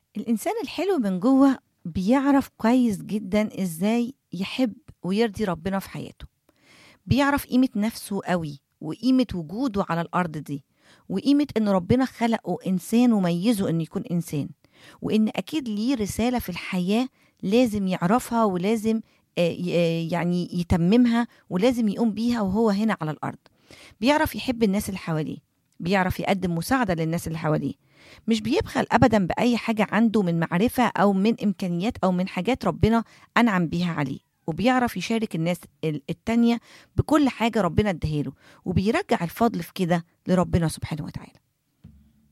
الإنسان الحلو من جوه بيعرف كويس جدا إزاي يحب ويرضي ربنا في حياته بيعرف قيمة نفسه قوي وقيمة وجوده على الأرض دي وقيمة إن ربنا خلقه إنسان وميزه إنه يكون إنسان وإن أكيد ليه رسالة في الحياة لازم يعرفها ولازم آه، ي- آه، يعني يتممها ولازم يقوم بيها وهو هنا على الأرض بيعرف يحب الناس اللي حواليه بيعرف يقدم مساعدة للناس اللي حواليه مش بيبخل أبدا بأي حاجة عنده من معرفة أو من إمكانيات أو من حاجات ربنا أنعم بيها عليه وبيعرف يشارك الناس ال- التانية بكل حاجة ربنا اداها له وبيرجع الفضل في كده لربنا سبحانه وتعالى